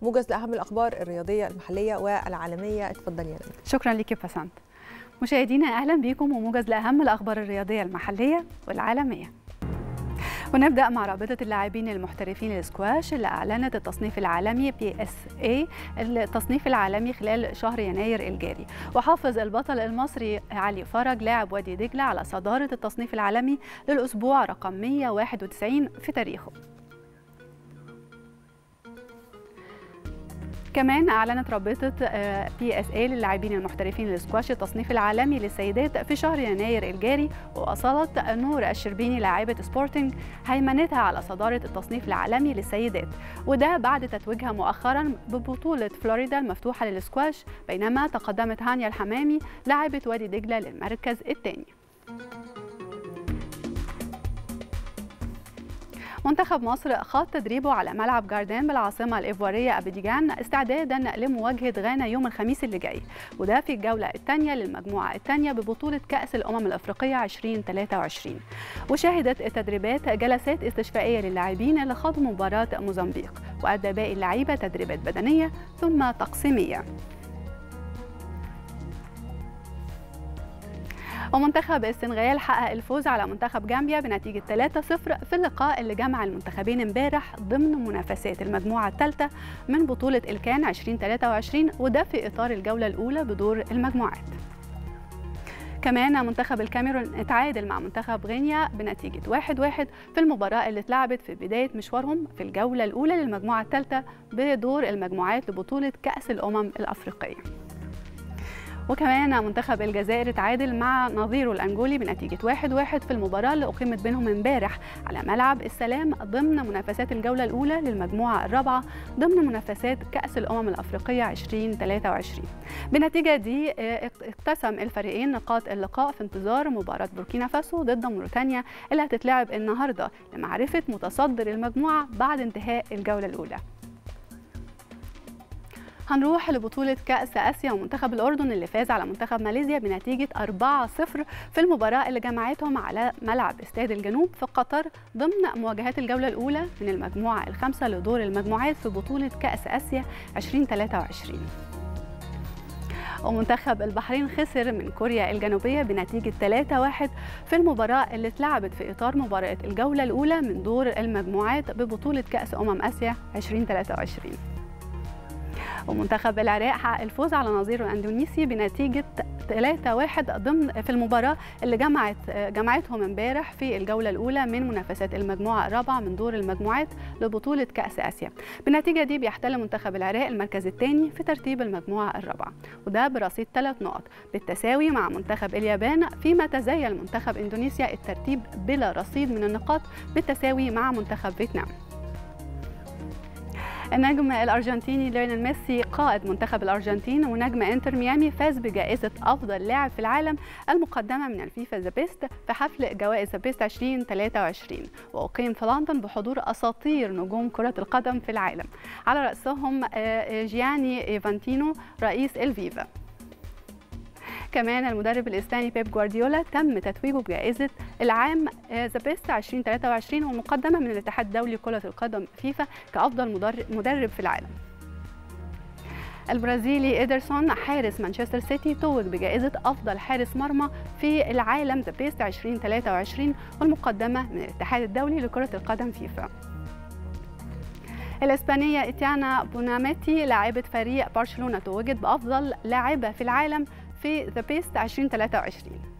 موجز لاهم الاخبار الرياضيه المحليه والعالميه اتفضلي يا نبيل شكرا لك بسنت مشاهدينا اهلا بكم وموجز لاهم الاخبار الرياضيه المحليه والعالميه ونبدا مع رابطه اللاعبين المحترفين للسكواش اللي اعلنت التصنيف العالمي بي اس اي التصنيف العالمي خلال شهر يناير الجاري وحافظ البطل المصري علي فرج لاعب وادي دجله على صداره التصنيف العالمي للاسبوع رقم 191 في تاريخه كمان اعلنت رابطه بي اس اي للاعبين المحترفين للسكواش التصنيف العالمي للسيدات في شهر يناير الجاري واصلت نور الشربيني لاعبه سبورتنج هيمنتها على صداره التصنيف العالمي للسيدات وده بعد تتويجها مؤخرا ببطوله فلوريدا المفتوحه للسكواش بينما تقدمت هانيا الحمامي لاعبه وادي دجله للمركز الثاني منتخب مصر خاض تدريبه على ملعب جاردين بالعاصمه الايفواريه ابيجان استعدادا لمواجهه غانا يوم الخميس اللي جاي وده في الجوله الثانيه للمجموعه الثانيه ببطوله كاس الامم الافريقيه 2023 وشهدت التدريبات جلسات استشفائيه للاعبين اللي خاضوا مباراه موزمبيق وادى باقي اللعيبه تدريبات بدنيه ثم تقسيميه ومنتخب السنغال حقق الفوز على منتخب جامبيا بنتيجة 3-0 في اللقاء اللي جمع المنتخبين امبارح ضمن منافسات المجموعة الثالثة من بطولة الكان 2023 وده في إطار الجولة الأولى بدور المجموعات. كمان منتخب الكاميرون اتعادل مع منتخب غينيا بنتيجة 1-1 في المباراة اللي اتلعبت في بداية مشوارهم في الجولة الأولى للمجموعة الثالثة بدور المجموعات لبطولة كأس الأمم الأفريقية. وكمان منتخب الجزائر تعادل مع نظيره الأنجولي بنتيجة 1-1 في المباراة اللي أقيمت بينهم امبارح على ملعب السلام ضمن منافسات الجولة الأولى للمجموعة الرابعة ضمن منافسات كأس الأمم الأفريقية 2023 بالنتيجة دي اقتسم الفريقين نقاط اللقاء في انتظار مباراة بوركينا فاسو ضد موريتانيا اللي هتتلعب النهاردة لمعرفة متصدر المجموعة بعد انتهاء الجولة الأولى هنروح لبطولة كأس آسيا ومنتخب الأردن اللي فاز على منتخب ماليزيا بنتيجة 4-0 في المباراة اللي جمعتهم على ملعب استاد الجنوب في قطر ضمن مواجهات الجولة الأولى من المجموعة الخامسة لدور المجموعات في بطولة كأس آسيا 2023 ومنتخب البحرين خسر من كوريا الجنوبية بنتيجة 3-1 في المباراة اللي اتلعبت في إطار مباراة الجولة الأولى من دور المجموعات ببطولة كأس أمم آسيا 2023 ومنتخب العراق حقق الفوز على نظيره الاندونيسي بنتيجه 3-1 ضمن في المباراه اللي جمعت جمعتهم امبارح في الجوله الاولى من منافسات المجموعه الرابعه من دور المجموعات لبطوله كاس اسيا بالنتيجه دي بيحتل منتخب العراق المركز الثاني في ترتيب المجموعه الرابعه وده برصيد ثلاث نقط بالتساوي مع منتخب اليابان فيما تزيل منتخب اندونيسيا الترتيب بلا رصيد من النقاط بالتساوي مع منتخب فيتنام النجم الارجنتيني ليونيل ميسي قائد منتخب الارجنتين ونجم انتر ميامي فاز بجائزه افضل لاعب في العالم المقدمه من الفيفا ذا بيست في حفل جوائز ذا بيست 2023 واقيم في لندن بحضور اساطير نجوم كره القدم في العالم على راسهم جياني ايفانتينو رئيس الفيفا كمان المدرب الاسباني بيب جوارديولا تم تتويجه بجائزه العام ذا بيست 2023 ومقدمه من الاتحاد الدولي لكره القدم فيفا كافضل مدرب في العالم البرازيلي إيدرسون حارس مانشستر سيتي توج بجائزة أفضل حارس مرمى في العالم ذا بيست 2023 والمقدمة من الاتحاد الدولي لكرة القدم فيفا الإسبانية إتيانا بوناميتي لاعبة فريق برشلونة توجت بأفضل لاعبة في العالم في ذا بيست 2023